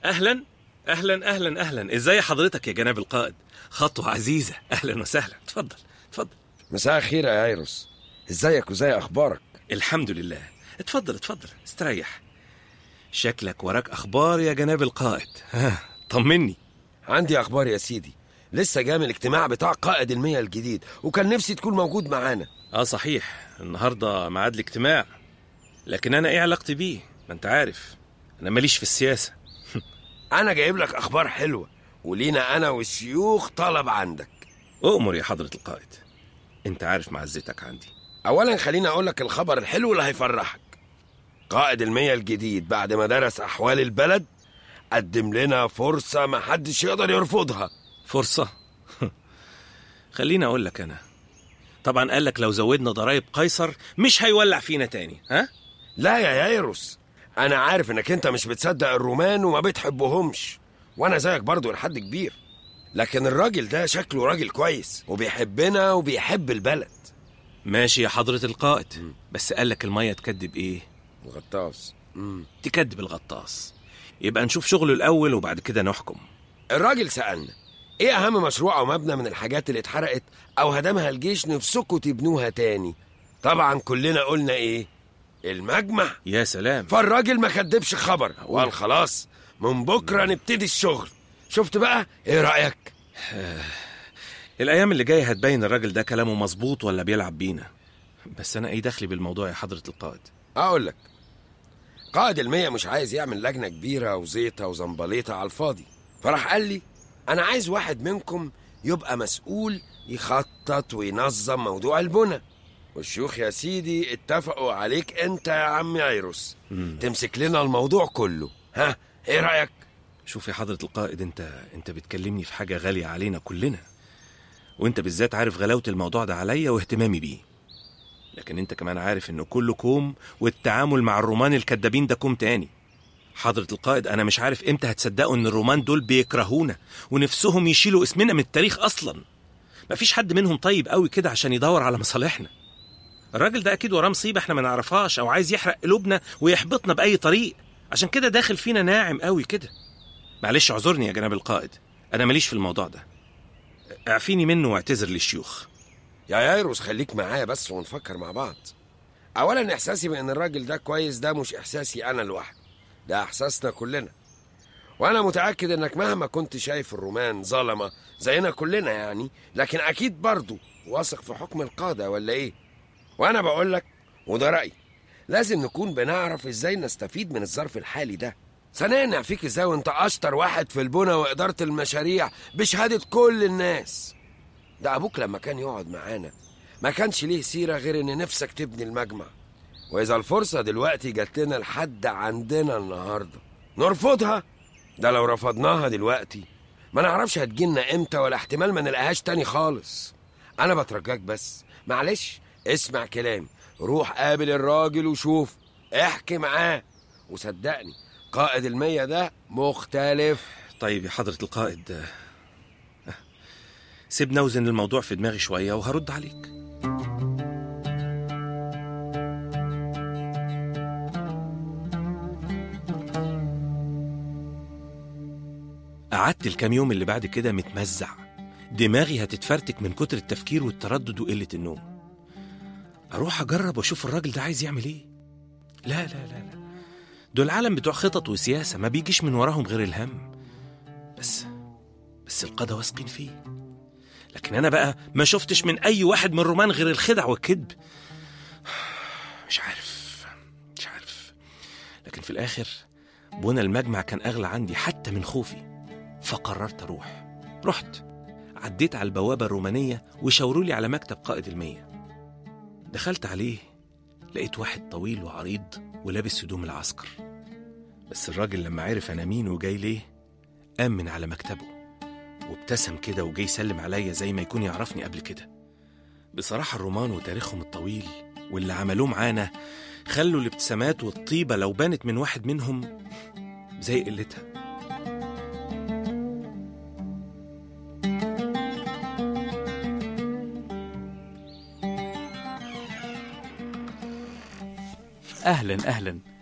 اهلا اهلا اهلا اهلا ازاي حضرتك يا جناب القائد خطوه عزيزه اهلا وسهلا اتفضل اتفضل مساء الخير يا ايروس ازيك وزي اخبارك الحمد لله اتفضل اتفضل استريح شكلك وراك اخبار يا جناب القائد ها طمني عندي اخبار يا سيدي لسه جاي من الاجتماع بتاع قائد المية الجديد وكان نفسي تكون موجود معانا اه صحيح النهارده ميعاد الاجتماع لكن انا ايه علاقتي بيه ما انت عارف انا ماليش في السياسه انا جايب لك اخبار حلوه ولينا انا والشيوخ طلب عندك اؤمر يا حضره القائد انت عارف معزتك عندي اولا خليني اقول لك الخبر الحلو اللي هيفرحك قائد المية الجديد بعد ما درس احوال البلد قدم لنا فرصه ما حدش يقدر يرفضها فرصه خليني اقول لك انا طبعا قال لك لو زودنا ضرائب قيصر مش هيولع فينا تاني ها لا يا يايروس انا عارف انك انت مش بتصدق الرومان وما بتحبهمش وانا زيك برضو لحد كبير لكن الراجل ده شكله راجل كويس وبيحبنا وبيحب البلد ماشي يا حضره القائد بس قال لك الميه تكدب ايه غطاس تكدب الغطاس يبقى نشوف شغله الاول وبعد كده نحكم الراجل سألنا ايه اهم مشروع او مبنى من الحاجات اللي اتحرقت او هدمها الجيش نفسكوا تبنوها تاني طبعا كلنا قلنا ايه المجمع يا سلام فالراجل ما كدبش خبر وقال خلاص من بكره نبتدي الشغل شفت بقى ايه رايك الايام اللي جايه هتبين الراجل ده كلامه مظبوط ولا بيلعب بينا بس انا ايه دخلي بالموضوع يا حضره القائد اقول لك قائد المية مش عايز يعمل لجنة كبيرة وزيطة وزنبليطة على الفاضي فراح قال لي أنا عايز واحد منكم يبقى مسؤول يخطط وينظم موضوع البنى والشيوخ يا سيدي اتفقوا عليك انت يا عم عيروس تمسك لنا الموضوع كله ها ايه رأيك شوف يا حضره القائد انت انت بتكلمني في حاجه غاليه علينا كلنا وانت بالذات عارف غلاوه الموضوع ده عليا واهتمامي بيه لكن انت كمان عارف انه كله كوم والتعامل مع الرومان الكدابين ده كوم تاني حضرة القائد أنا مش عارف إمتى هتصدقوا إن الرومان دول بيكرهونا ونفسهم يشيلوا اسمنا من التاريخ أصلا مفيش حد منهم طيب قوي كده عشان يدور على مصالحنا الراجل ده أكيد وراه مصيبة إحنا ما نعرفهاش أو عايز يحرق قلوبنا ويحبطنا بأي طريق عشان كده داخل فينا ناعم قوي كده معلش اعذرني يا جناب القائد أنا ماليش في الموضوع ده اعفيني منه واعتذر للشيوخ يا يايروس خليك معايا بس ونفكر مع بعض اولا احساسي بان الراجل ده كويس ده مش احساسي انا لوحدي ده احساسنا كلنا وانا متاكد انك مهما كنت شايف الرومان ظلمه زينا كلنا يعني لكن اكيد برضو واثق في حكم القاده ولا ايه وانا بقول لك وده رايي لازم نكون بنعرف ازاي نستفيد من الظرف الحالي ده ثانيا نعفيك ازاي وانت اشطر واحد في البنى واداره المشاريع بشهاده كل الناس ده ابوك لما كان يقعد معانا ما كانش ليه سيره غير ان نفسك تبني المجمع واذا الفرصه دلوقتي جات لنا لحد عندنا النهارده نرفضها ده لو رفضناها دلوقتي ما نعرفش هتجيلنا امتى ولا احتمال ما نلقاهاش تاني خالص انا بترجاك بس معلش اسمع كلامي روح قابل الراجل وشوف احكي معاه وصدقني قائد المية ده مختلف طيب يا حضرة القائد آه، سيبنا اوزن الموضوع في دماغي شوية وهرد عليك قعدت الكام يوم اللي بعد كده متمزع دماغي هتتفرتك من كتر التفكير والتردد وقلة النوم أروح أجرب وأشوف الراجل ده عايز يعمل إيه لا لا لا لا دول عالم بتوع خطط وسياسة ما بيجيش من وراهم غير الهم بس بس القادة واثقين فيه لكن أنا بقى ما شفتش من أي واحد من الرومان غير الخدع والكذب مش عارف مش عارف لكن في الآخر بنى المجمع كان أغلى عندي حتى من خوفي فقررت أروح رحت عديت على البوابة الرومانية وشاوروا لي على مكتب قائد المية دخلت عليه لقيت واحد طويل وعريض ولابس هدوم العسكر بس الراجل لما عرف أنا مين وجاي ليه قام من على مكتبه وابتسم كده وجاي يسلم عليا زي ما يكون يعرفني قبل كده بصراحة الرومان وتاريخهم الطويل واللي عملوه معانا خلوا الابتسامات والطيبة لو بانت من واحد منهم زي قلتها اهلا اهلا